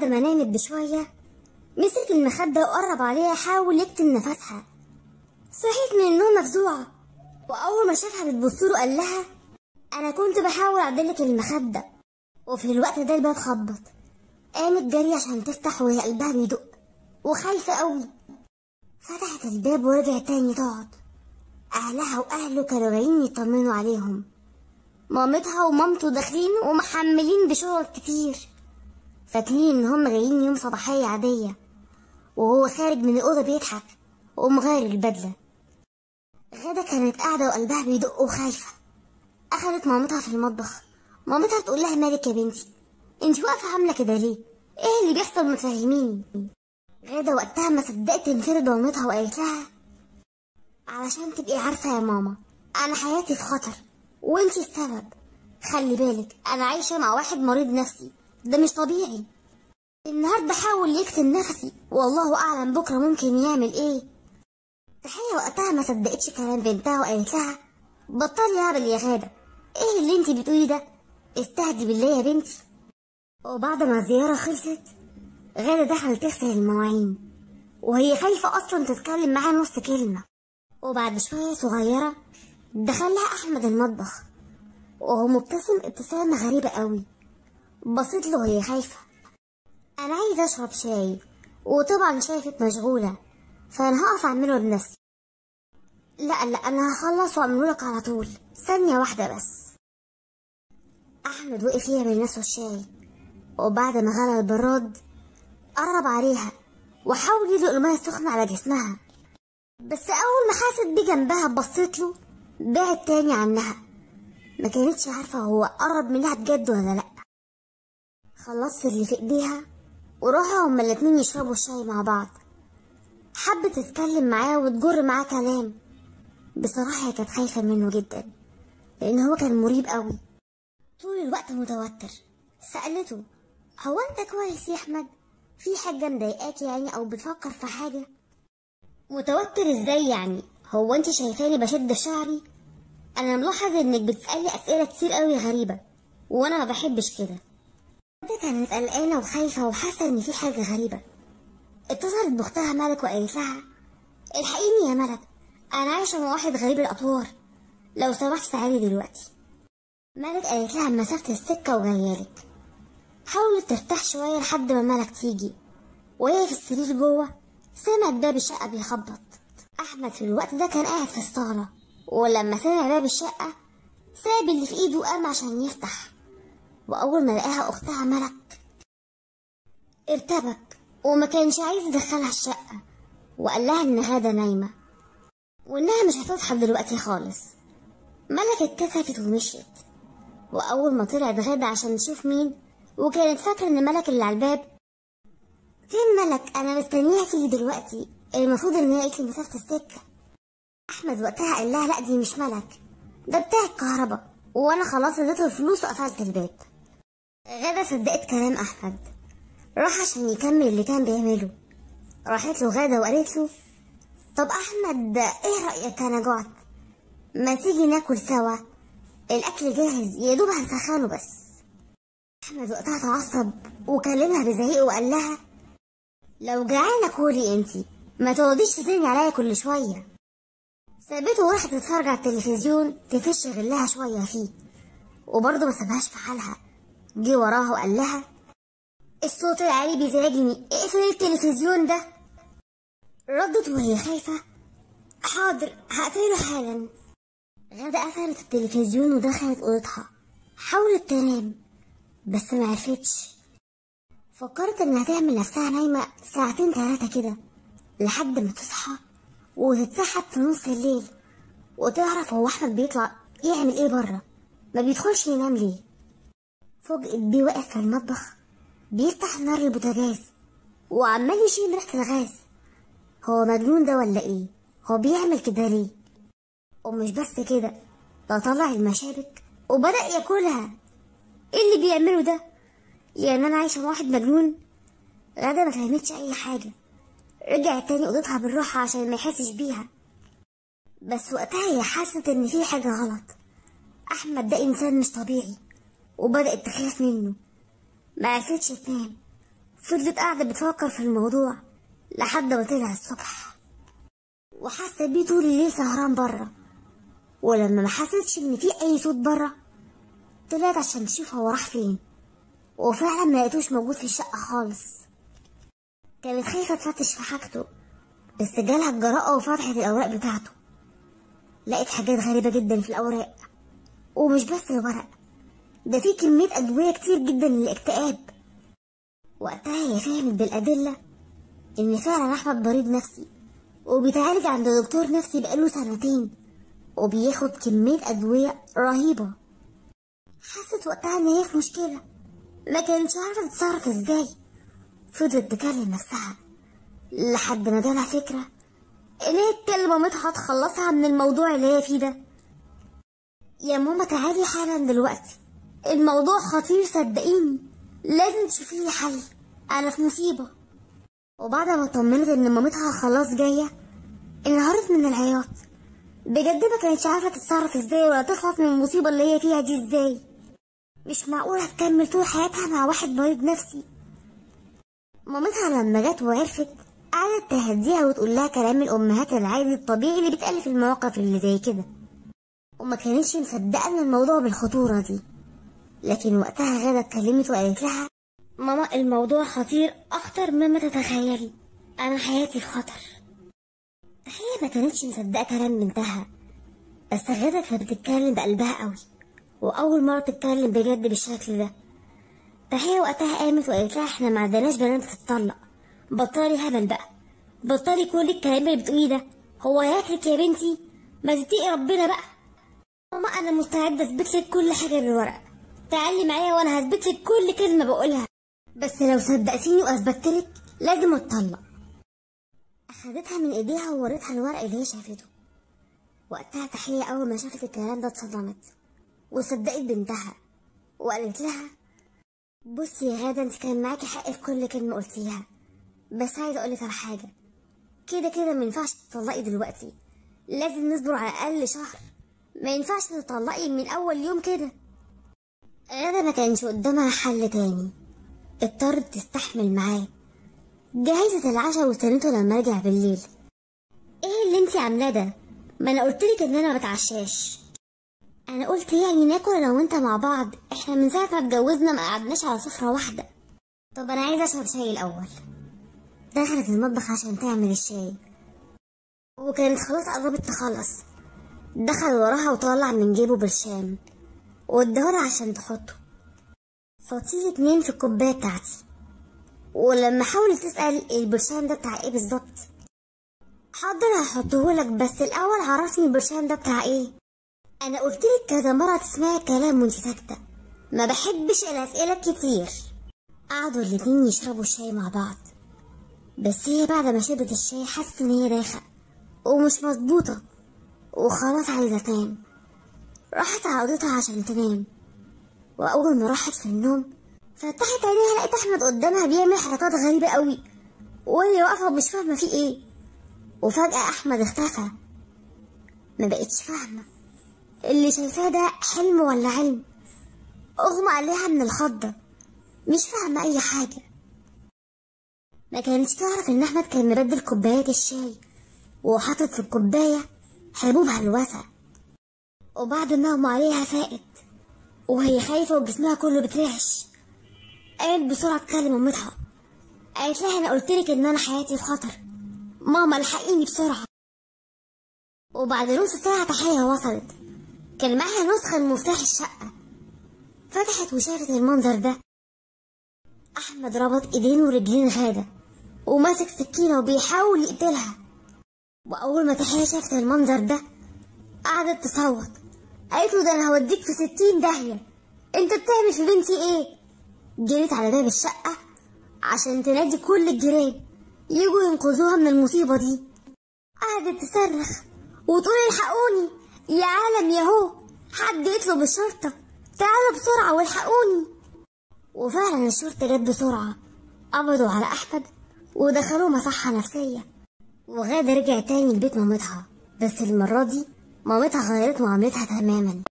وبعد ما نامت بشوية مسك المخدة وقرب عليها حاول يكتم نفسها صحيت من النوم مفزوعة وأول ما شافها بتبصله قال لها أنا كنت بحاول أعدلك المخدة وفي الوقت ده الباب خبط قامت جري عشان تفتح وهي قلبها بيدق وخايفة قوي فتحت الباب ورجعت تاني تقعد أهلها وأهله كانوا جايين يطمنوا عليهم مامتها ومامته داخلين ومحملين بشغل كتير فاكرين إن هم جايين يوم صباحية عادية وهو خارج من الأوضة بيضحك ومغير البدلة غادة كانت قاعدة وقلبها بيدق وخايفة أخدت مامتها في المطبخ مامتها تقول لها مالك يا بنتي انت واقفة عاملة كده ليه ايه اللي بيحصل ما تفهميني غادة وقتها ما صدقت تنفرد مامتها وقالت لها علشان تبقي عارفة يا ماما أنا حياتي في خطر وانتي السبب خلي بالك أنا عايشة مع واحد مريض نفسي ده مش طبيعي النهاردة حاول يكتم نفسي والله أعلم بكرة ممكن يعمل إيه تحية وقتها ما صدقتش كلام بنتها وقالت لها بطلي هبل يا غادة إيه اللي انتي بتقولي ده استهدي بالله يا بنتي وبعد ما الزيارة خلصت غادة دخلت تغسل المواعين وهي خايفة أصلا تتكلم معاه نص كلمة وبعد شوية صغيرة دخلها أحمد المطبخ وهو مبتسم ابتسامة غريبة قوي بصيت له وهي خايفة أنا عايزة أشرب شاي وطبعا شايفك مشغولة فأنا هقف أعمله بنفسي لا لا أنا هخلص وأعمله لك على طول ثانية واحدة بس أحمد وقف يعمل نفسه الشاي وبعد ما غلى البراد قرب عليها وحاول يدلق المية السخنة على جسمها بس أول ما حست بيه جنبها بصيت له بعد تاني عنها ما كانتش عارفة هو قرب منها بجد ولا لأ خلصت اللي في ايديها وراحوا هما الاتنين يشربوا الشاي مع بعض حبت تتكلم معاه وتجر معاه كلام بصراحة هي كانت خايفة منه جدا لأن هو كان مريب قوي طول الوقت متوتر سألته هو أنت كويس يا أحمد في حاجة مضايقاك يعني أو بتفكر في حاجة متوتر ازاي يعني هو انت شايفاني بشد في شعري انا ملاحظ انك بتسألي اسئلة كتير قوي غريبة وانا ما بحبش كده ده كانت قلقانة وخايفة وحاسة ان في حاجة غريبة اتصلت باختها ملك وقالت لها الحقيني يا ملك انا عايشة مع واحد غريب الاطوار لو سمحت تعالي دلوقتي ملك قالت لها مسافة السكة وجايالك حاولت ترتاح شوية لحد ما ملك تيجي وهي في السرير جوه سمعت باب الشقة بيخبط أحمد في الوقت ده كان قاعد في الصالة ولما سمع باب الشقة ساب اللي في إيده وقام عشان يفتح وأول ما لقاها أختها ملك ارتبك وما كانش عايز يدخلها الشقة وقال لها إن غادة نايمة وإنها مش هتصحى دلوقتي خالص ملك اتكسفت ومشيت وأول ما طلعت غادة عشان تشوف مين وكانت فاكرة إن ملك اللي على الباب فين ملك انا مستنيها تيجي دلوقتي المفروض ان هي قالت لي مسافه السكه احمد وقتها قال لها لا دي مش ملك ده بتاع الكهرباء وانا خلاص اديته الفلوس وقفلت الباب غادة صدقت كلام احمد راح عشان يكمل اللي كان بيعمله راحت له غادة وقالت له طب احمد ايه رايك انا جعت ما تيجي ناكل سوا الاكل جاهز يا دوب هنسخنه بس احمد وقتها اتعصب وكلمها بزعيق وقال لها لو جعانة كولي انتي ما تقعديش تزني عليا كل شوية سابته وراحت تتفرج على التلفزيون تفش غلها شوية فيه وبرضه ما سابهاش في حالها جه وراها وقال لها الصوت العالي بيزعجني اقفلي التلفزيون ده ردت وهي خايفة حاضر هقفله حالا غادة قفلت التلفزيون ودخلت أوضتها حاولت تنام بس ما عرفتش فكرت انها تعمل نفسها نايمة ساعتين تلاتة كده لحد ما تصحى وتتسحب في نص الليل وتعرف هو احمد بيطلع يعمل ايه بره ما بيدخلش ينام ليه فوجئت بيه واقف في المطبخ بيفتح نار البوتاجاز وعمال يشيل ريحة الغاز هو مجنون ده ولا ايه هو بيعمل كده ليه ومش بس كده ده طلع المشابك وبدأ ياكلها ايه اللي بيعمله ده يعني انا عايشه مع واحد مجنون غدا ما فهمتش اي حاجه رجعت تاني اوضتها بالراحه عشان ما يحسش بيها بس وقتها هي حست ان في حاجه غلط احمد ده انسان مش طبيعي وبدات تخاف منه ما عرفتش تنام فضلت قاعدة بتفكر في الموضوع لحد ما طلع الصبح وحست بيه طول الليل سهران بره ولما ما حستش ان في اي صوت بره طلعت عشان تشوف هو راح فين وفعلا ما لقيتوش موجود في الشقة خالص كانت خايفة تفتش في حاجته بس جالها الجراءة وفتحت الأوراق بتاعته لقيت حاجات غريبة جدا في الأوراق ومش بس الورق ده في كمية أدوية كتير جدا للاكتئاب وقتها هي فهمت بالأدلة إن فعلا أحمد مريض نفسي وبيتعالج عند دكتور نفسي بقاله سنتين وبياخد كمية أدوية رهيبة حست وقتها إن هي في مشكلة ما كانتش عارفة تتصرف ازاي فضلت تكلم نفسها لحد ما جالها فكرة إن هي تكلم مامتها تخلصها من الموضوع اللي هي فيه ده يا ماما تعالي حالا دلوقتي الموضوع خطير صدقيني لازم تشوفي لي حل أنا في مصيبة وبعد ما طمنت إن مامتها خلاص جاية انهارت من العياط بجد ما كانتش عارفة تتصرف ازاي ولا تخلص من المصيبة اللي هي فيها دي ازاي مش معقول هتكمل طول حياتها مع واحد مريض نفسي مامتها لما جت وعرفت قعدت تهديها وتقول لها كلام الأمهات العادي الطبيعي اللي بيتقال في المواقف اللي زي كده وما كانتش مصدقة إن الموضوع بالخطورة دي لكن وقتها غادة اتكلمت وقالت لها ماما الموضوع خطير أخطر مما تتخيلي أنا حياتي في خطر هي ما كانتش مصدقة كلام بنتها بس غادة كانت بتتكلم بقلبها قوي وأول مرة تتكلم بجد بالشكل ده فهي وقتها قامت وقالت لها احنا ما عندناش بنات تتطلق بطلي هبل بقى بطلي كل الكلام اللي بتقوليه ده هو هياكلك يا بنتي ما تتقي ربنا بقى ماما انا مستعدة اثبت لك كل حاجة بالورق تعالي معايا وانا هثبت لك كل كلمة بقولها بس لو صدقتيني واثبتت لك لازم اتطلق اخدتها من ايديها ووريتها الورق اللي هي شافته وقتها تحية اول ما شافت الكلام ده اتصدمت وصدقت بنتها وقالت لها بصي يا غادة انت كان معاكي حق في كل كلمة قلتيها بس عايزة اقولك على حاجة كده كده ما ينفعش تطلقي دلوقتي لازم نصبر على الاقل شهر ما ينفعش تطلقي من اول يوم كده غادة ما كانش قدامها حل تاني اضطرت تستحمل معاه جهزت العشاء واستنته لما رجع بالليل ايه اللي انتي عاملاه ده ما انا قلتلك ان انا ما بتعشاش انا قلت يعني ناكل انا وانت مع بعض احنا من ساعه ما اتجوزنا ما قعدناش على سفره واحده طب انا عايزه اشرب شاي الاول دخلت المطبخ عشان تعمل الشاي وكانت خلاص قربت تخلص دخل وراها وطلع من جيبه برشام واداهولها عشان تحطه حطيه اتنين في الكوبايه بتاعتي ولما حاولت تسأل البرشام ده بتاع ايه بالظبط حاضر هحطهولك بس الأول عرفني البرشام ده بتاع ايه أنا قلتلك كذا مرة تسمعي الكلام وانت ساكتة ما بحبش الأسئلة كتير قعدوا الاتنين يشربوا الشاي مع بعض بس هي بعد ما شربت الشاي حست ان هي دايخة ومش مظبوطة وخلاص عايزة تنام راحت على أوضتها عشان تنام وأول ما راحت في النوم فتحت عينيها لقيت أحمد قدامها بيعمل حركات غريبة قوي وهي واقفة مش فاهمة فيه ايه وفجأة أحمد اختفى ما بقتش فاهمة اللي شايفاه ده حلم ولا علم أغمى عليها من الخضة مش فاهمة أي حاجة ما كانتش تعرف إن أحمد كان مبدل كوبايات الشاي وحاطط في الكوباية حبوب هلوسة وبعد ما أغمى عليها فاقت وهي خايفة وجسمها كله بترعش قامت بسرعة تكلم مامتها قالت لها أنا قلتلك إن أنا حياتي في خطر ماما الحقيني بسرعة وبعد نص ساعة تحية وصلت كان معاها نسخة من مفتاح الشقة فتحت وشافت المنظر ده أحمد ربط إيدين ورجلين غادة وماسك سكينة وبيحاول يقتلها وأول ما تحية شافت المنظر ده قعدت تصوت قالت له ده أنا هوديك في ستين داهية أنت بتعمل في بنتي إيه؟ جريت على باب الشقة عشان تنادي كل الجيران يجوا ينقذوها من المصيبة دي قعدت تصرخ وتقول الحقوني يا عالم ياهو حد يطلب الشرطة تعالوا بسرعة والحقوني وفعلا الشرطة جت بسرعة قبضوا على أحمد ودخلوه مصحة نفسية وغادة رجعت تاني لبيت مامتها بس المرة دي مامتها غيرت معاملتها تماما